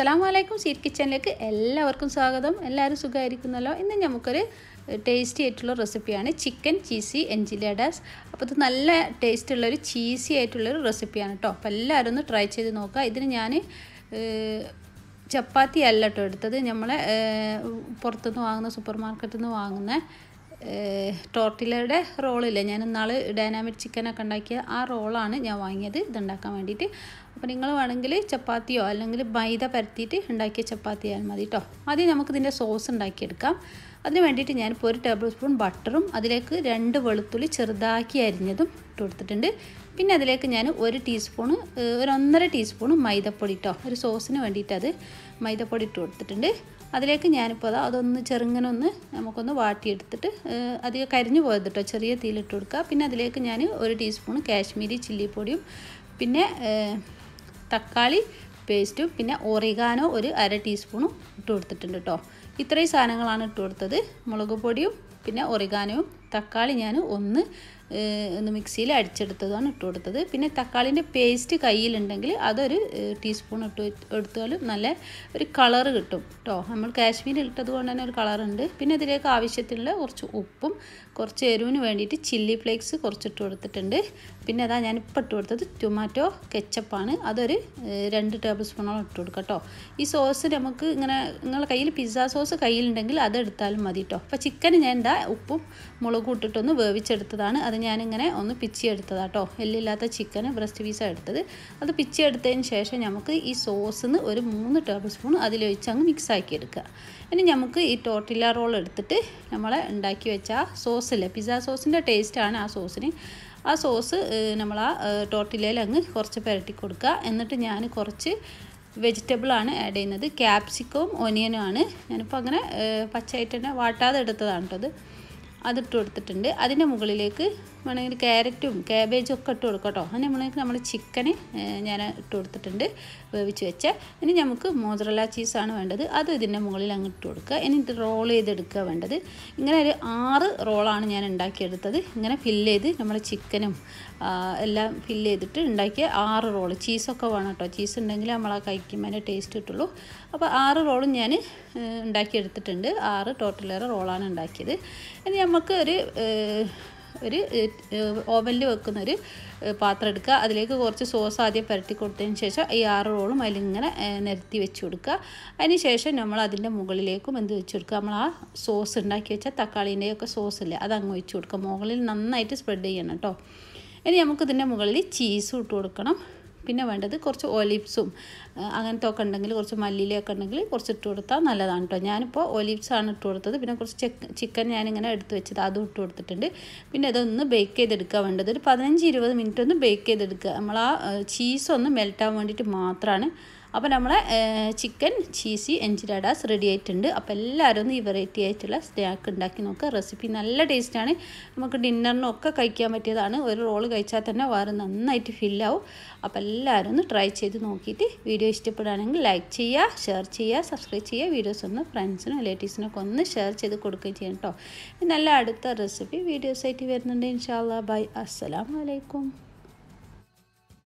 അസ്സലാമു അലൈക്കും സീറ്റ് കിച്ചണിലേക്ക് എല്ലാവർക്കും സ്വാഗതം എല്ലാവരും സുഖമായിരിക്കുന്നല്ലോ ഇന്ന് നമുക്കൊരു ടേസ്റ്റി ആയിട്ടുള്ള റെസിപ്പിയാണ് ചിക്കൻ ചീസി എൻജിലേഡാസ് അപ്പോൾ ഇത് നല്ല ടേസ്റ്റ് ഉള്ളൊരു ചീസി ആയിട്ടുള്ളൊരു റെസിപ്പിയാണ് കേട്ടോ അപ്പോൾ എല്ലാവരും ഒന്ന് ട്രൈ ചെയ്ത് നോക്കുക ഇതിന് ഞാൻ ചപ്പാത്തി അല്ല കേട്ടോ എടുത്തത് നമ്മളെ പുറത്തുനിന്ന് വാങ്ങുന്ന സൂപ്പർ മാർക്കറ്റിൽ നിന്ന് വാങ്ങുന്ന ടോർട്ടിലയുടെ റോളില്ലേ ഞാൻ ഇന്നാൾ ഡൈനാമിക് ചിക്കനൊക്കെ ഉണ്ടാക്കിയ ആ റോളാണ് ഞാൻ വാങ്ങിയത് ഇതുണ്ടാക്കാൻ വേണ്ടിയിട്ട് അപ്പോൾ നിങ്ങൾ വേണമെങ്കിൽ ചപ്പാത്തിയോ അല്ലെങ്കിൽ മൈദ പരത്തിയിട്ട് ഉണ്ടാക്കിയ ചപ്പാത്തി ആയാലും മതി കേട്ടോ ആദ്യം നമുക്കിതിൻ്റെ സോസ് ഉണ്ടാക്കിയെടുക്കാം അതിന് വേണ്ടിയിട്ട് ഞാനിപ്പോൾ ഒരു ടേബിൾ സ്പൂൺ ബട്ടറും അതിലേക്ക് രണ്ട് വെളുത്തുള്ളി ചെറുതാക്കി അരിഞ്ഞതും ഇട്ട് കൊടുത്തിട്ടുണ്ട് പിന്നെ അതിലേക്ക് ഞാൻ ഒരു ടീസ്പൂണ് ഒരു ഒന്നര ടീസ്പൂൺ മൈദപ്പൊടി ഇട്ടോ ഒരു സോസിന് വേണ്ടിയിട്ട് അത് മൈദപ്പൊടി ഇട്ട് കൊടുത്തിട്ടുണ്ട് അതിലേക്ക് ഞാനിപ്പോൾ അതാ അതൊന്ന് ചെറുങ്ങനെ ഒന്ന് നമുക്കൊന്ന് വാട്ടിയെടുത്തിട്ട് അധികം കരിഞ്ഞു പോയത് കേട്ടോ ചെറിയ തീയിലിട്ട് കൊടുക്കുക പിന്നെ അതിലേക്ക് ഞാൻ ഒരു ടീസ്പൂൺ കാശ്മീരി ചില്ലി പൊടിയും പിന്നെ തക്കാളി പേസ്റ്റും പിന്നെ ഒറിഗാനോ ഒരു അര ടീസ്പൂണും ഇട്ട് കൊടുത്തിട്ടുണ്ട് കേട്ടോ ഇത്രയും സാധനങ്ങളാണ് ഇട്ട് കൊടുത്തത് മുളക് പൊടിയും പിന്നെ ഒറിഗാനോയും തക്കാളി ഞാൻ ഒന്ന് ഒന്ന് മിക്സിയിൽ അടിച്ചെടുത്തതാണ് ഇട്ട് കൊടുത്തത് പിന്നെ തക്കാളിൻ്റെ പേസ്റ്റ് കയ്യിലുണ്ടെങ്കിൽ അതൊരു ടീസ്പൂൺ ഇട്ട് എടുത്താലും നല്ല ഒരു കളറ് കിട്ടും കേട്ടോ നമ്മൾ കാശ്മീരിൽ ഇട്ടത് കൊണ്ട് തന്നെ ഒരു കളറുണ്ട് പിന്നെ ഇതിലേക്ക് ആവശ്യത്തിനുള്ള കുറച്ച് ഉപ്പും കുറച്ച് എരിവിന് വേണ്ടിയിട്ട് ചില്ലി ഫ്ലേക്സ് കുറച്ചിട്ട് കൊടുത്തിട്ടുണ്ട് പിന്നെ അതാ ഞാൻ ഇപ്പോൾ ഇട്ട് കൊടുത്തത് ടൊമാറ്റോ കെച്ചപ്പാണ് അതൊരു രണ്ട് ടേബിൾ സ്പൂണോളം ഇട്ട് കൊടുക്കാം കേട്ടോ ഈ സോസ് നമുക്ക് ഇങ്ങനെ നിങ്ങളുടെ കയ്യിൽ പിസ്സ സോസ് കയ്യിലുണ്ടെങ്കിൽ അത് എടുത്താലും മതി കേട്ടോ അപ്പോൾ ചിക്കൻ ഞാൻ എന്താ ഉപ്പും മുളകും ഇട്ടിട്ടൊന്ന് വേവിച്ചെടുത്തതാണ് അത് ഞാനിങ്ങനെ ഒന്ന് പിച്ചി എടുത്തതാണ് കേട്ടോ എല്ലില്ലാത്ത ചിക്കൻ ബ്രസ്റ്റ് പീസാണ് എടുത്തത് അത് പിച്ചി എടുത്തതിന് ശേഷം നമുക്ക് ഈ സോസിന്ന് ഒരു മൂന്ന് ടേബിൾ സ്പൂൺ അതിലൊഴിച്ച് അങ്ങ് മിക്സ് ആക്കി എടുക്കുക ഇനി നമുക്ക് ഈ ടോട്ടില്ല റോൾ എടുത്തിട്ട് നമ്മൾ ഉണ്ടാക്കി വെച്ച ആ സോസില്ലേ പിസ്സ സോസിൻ്റെ ടേസ്റ്റാണ് ആ സോസിന് ആ സോസ് നമ്മൾ ആ ടോട്ടിലയിൽ അങ്ങ് കുറച്ച് പുരട്ടി കൊടുക്കുക എന്നിട്ട് ഞാൻ കുറച്ച് വെജിറ്റബിളാണ് ആഡ് ചെയ്യുന്നത് ക്യാപ്സിക്കവും ഒനിയനും ആണ് ഞാനിപ്പോൾ അങ്ങനെ പച്ചയായിട്ട് തന്നെ വാട്ടാതെ എടുത്തതാണ് കേട്ടോ അത് അതിട്ട് കൊടുത്തിട്ടുണ്ട് അതിൻ്റെ മുകളിലേക്ക് വേണമെങ്കിൽ ക്യാരറ്റും ക്യാബേജും ഒക്കെ ഇട്ട് കൊടുക്കാം കേട്ടോ അതിൻ്റെ മുകളിലേക്ക് നമ്മൾ ചിക്കന് ഞാൻ ഇട്ട് കൊടുത്തിട്ടുണ്ട് വേവിച്ച് വെച്ച ഇനി നമുക്ക് മോസറല്ല ചീസാണ് വേണ്ടത് അത് ഇതിൻ്റെ മുകളിൽ അങ്ങ് ഇട്ട് കൊടുക്കുക ഇനി ഇത് റോൾ ചെയ്തെടുക്കുക വേണ്ടത് ഇങ്ങനെ ഒരു ആറ് റോളാണ് ഞാൻ ഉണ്ടാക്കിയെടുത്തത് ഇങ്ങനെ ഫില്ല് ചെയ്ത് നമ്മൾ ചിക്കനും എല്ലാം ഫില്ല് ചെയ്തിട്ട് ഉണ്ടാക്കിയ ആറ് റോള് ചീസൊക്കെ വേണം കേട്ടോ ചീസ് ഉണ്ടെങ്കിൽ നമ്മൾ ആ കഴിക്കുമ്പോൾ അതിൻ്റെ ടേസ്റ്റ് കിട്ടുള്ളൂ അപ്പോൾ ആറ് റോളും ഞാൻ ഉണ്ടാക്കിയെടുത്തിട്ടുണ്ട് ആറ് ടോട്ടലേറെ റോളാണ് ഉണ്ടാക്കിയത് ഇനി നമുക്ക് ഒരു ഒരു ഓവനിൽ വെക്കുന്ന ഒരു പാത്രം എടുക്കുക അതിലേക്ക് കുറച്ച് സോസ് ആദ്യം പുരട്ടി കൊടുത്തതിന് ശേഷം ഈ ആറ് റോളും അതിലിങ്ങനെ നിരത്തി വെച്ച് കൊടുക്കുക അതിന് ശേഷം നമ്മൾ അതിൻ്റെ മുകളിലേക്കും എന്ത് വെച്ച് കൊടുക്കുക നമ്മൾ ആ സോസ് ഉണ്ടാക്കി വെച്ച തക്കാളീൻ്റെയൊക്കെ സോസ് ഇല്ലേ അത് അങ്ങ് വെച്ച് കൊടുക്കുക മുകളിൽ നന്നായിട്ട് സ്പ്രെഡ് ചെയ്യണം കേട്ടോ ഇനി നമുക്ക് ഇതിൻ്റെ മുകളിൽ ചീസും ഇട്ട് കൊടുക്കണം പിന്നെ വേണ്ടത് കുറച്ച് ഒലിവ്സും അങ്ങനത്തെ ഒക്കെ ഉണ്ടെങ്കിൽ കുറച്ച് മല്ലിയിലൊക്കെ ഉണ്ടെങ്കിൽ കുറച്ച് ഇട്ട് കൊടുത്താൽ നല്ലതാണ് കേട്ടോ ഞാനിപ്പോൾ ഒലിവ്സാണ് ഇട്ട് കൊടുത്തത് പിന്നെ കുറച്ച് ചിക്കൻ ഞാനിങ്ങനെ എടുത്ത് വെച്ചത് അതും ഇട്ട് കൊടുത്തിട്ടുണ്ട് പിന്നെ അതൊന്ന് ബേക്ക് ചെയ്തെടുക്കുക വേണ്ടത് ഒരു പതിനഞ്ച് ഇരുപത് മിനിറ്റ് ഒന്ന് ബേക്ക് ചെയ്തെടുക്കുക നമ്മൾ ആ ചീസ് ഒന്ന് മെൽറ്റാൻ വേണ്ടിയിട്ട് മാത്രമാണ് അപ്പോൾ നമ്മളെ ചിക്കൻ ചീസി എൻജിലാഡാസ് റെഡി ആയിട്ടുണ്ട് അപ്പോൾ എല്ലാവരും ഒന്ന് ഈ വെറൈറ്റി ആയിട്ടുള്ള സ്നാക്ക് ഉണ്ടാക്കി നോക്കുക റെസിപ്പി നല്ല ടേസ്റ്റാണ് നമുക്ക് ഡിന്നറിനും ഒക്കെ കഴിക്കാൻ പറ്റിയതാണ് ഒരു റോൾ കഴിച്ചാൽ തന്നെ വേറെ നന്നായിട്ട് ഫില്ലാവും അപ്പോൾ എല്ലാവരും ഒന്ന് ട്രൈ ചെയ്ത് നോക്കിയിട്ട് വീഡിയോ ഇഷ്ടപ്പെടുകയാണെങ്കിൽ ലൈക്ക് ചെയ്യുക ഷെയർ ചെയ്യുക സബ്സ്ക്രൈബ് ചെയ്യുക വീഡിയോസ് ഒന്ന് ഫ്രണ്ട്സിനും റിലേറ്റീവ്സിനൊക്കെ ഒന്ന് ഷെയർ ചെയ്ത് കൊടുക്കുകയും ചെയ്യണം കേട്ടോ നല്ല അടുത്ത റെസിപ്പി വീഡിയോസായിട്ട് വരുന്നുണ്ട് ഇൻഷാല്ലാ ബൈ അസ്സലാമലൈക്കും